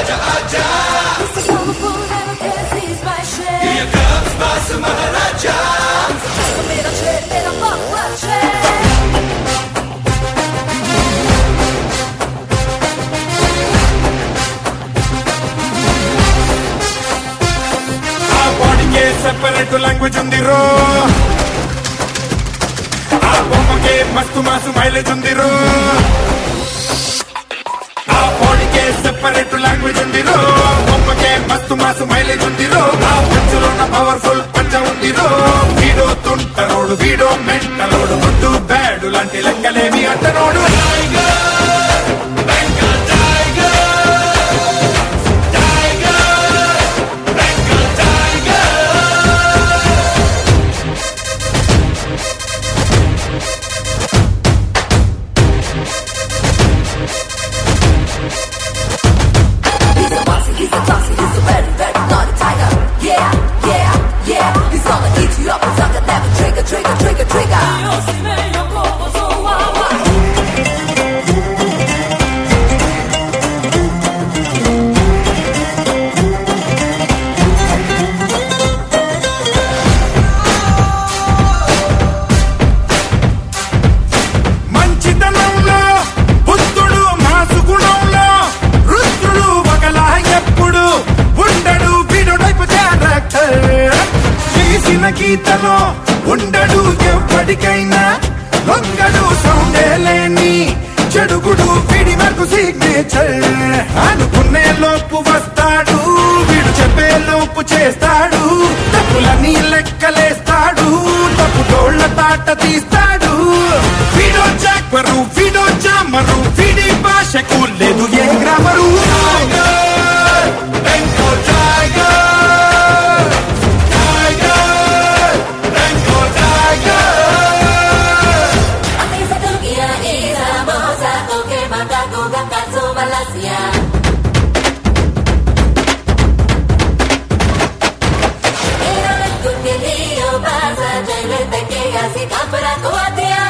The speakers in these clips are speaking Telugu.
This is powerful, never can seize my share. Here comes Basu Maharaja. Little trick, little fuck, watch it. ఆ బాడీకే సెపరేట్ లాంగ్వేజ్ ఉంది రో ఆ బొమ్మకే మస్తు మాసు మైలేజ్ ఉంది రో ఆ బాడీకే సెపరేట్ లాంగ్వేజ్ ఉంది రో బొమ్మకే మస్తు మాసు మైలేజ్ ఉంది రో ఆ పంచులో ఉన్న పవర్ఫుల్ పంచ ఉంది రో వీడో తుంటరోడు వీడో మెంటలోడు గుడ్డు బ్యాడు లాంటి లెక్కలేమి అంటనోడు He's a bossy, he's a bossy, he's a very, very naughty tiger. Yeah, yeah, yeah. He's gonna eat you up and suck it, never trigger, trigger, trigger, trigger. మంచితనంలో బుద్ధుడు మాసు గుణంలో రుద్రుడు ఒకలా ఎప్పుడు ఉండడు వీడుడైపు క్యారెక్టర్ చేసిన గీతలో ఉండడు ఎప్పటికైనా లొంగడు సౌండే లేని చెడుగుడు వీడి వరకు సిగ్నేచర్ అనుకునే లోపు వస్తాడు వీడు చెప్పే లోపు చేస్తాడు తప్పులని లెక్కలేస్తాడు తప్పు తోళ్ల తాట తీస్తాడు వీడో జాక్వరు వీడో జామరు వీడి భాషకు లేదు ఏ grammar Isa tukia, isa moza, toke maka kuga katsu malasia. Era el tutelio, pasa, jale te que así campera coatia.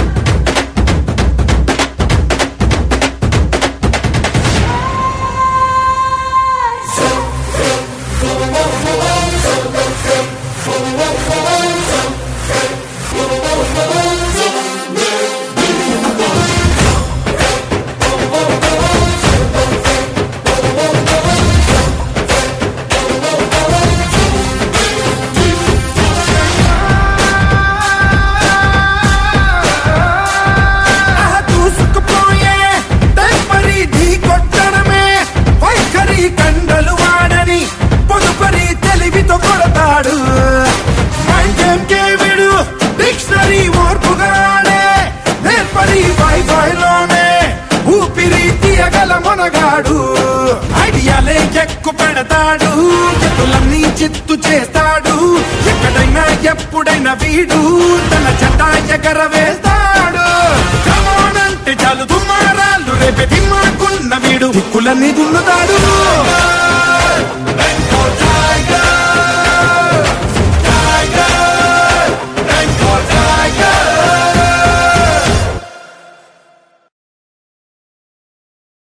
ఆహా దూసుకుపోయే తదుపరి ఢీ కొట్టడమే వైఖరి కండలు వాడని పొదుపరి తెలివితో కొడతాడు మైండ్ విడు డిక్షనరీ ఓర్పుగాడే నేర్పరి వైఫైలోనే ఊపిరి తీయగల మొనగాడు ఐడియాలే ఎక్కు పెడతాడు ఎత్తులన్నీ చిత్తు చేస్తాడు ఎక్కడైనా ఎప్పుడైనా వీడు తన జట ఎగరవేస్తాడు కమానంటే చాలు దుమారాలు రేపే దిమ్మాకున్న వీడు దిక్కులన్నీ దున్నుతాడు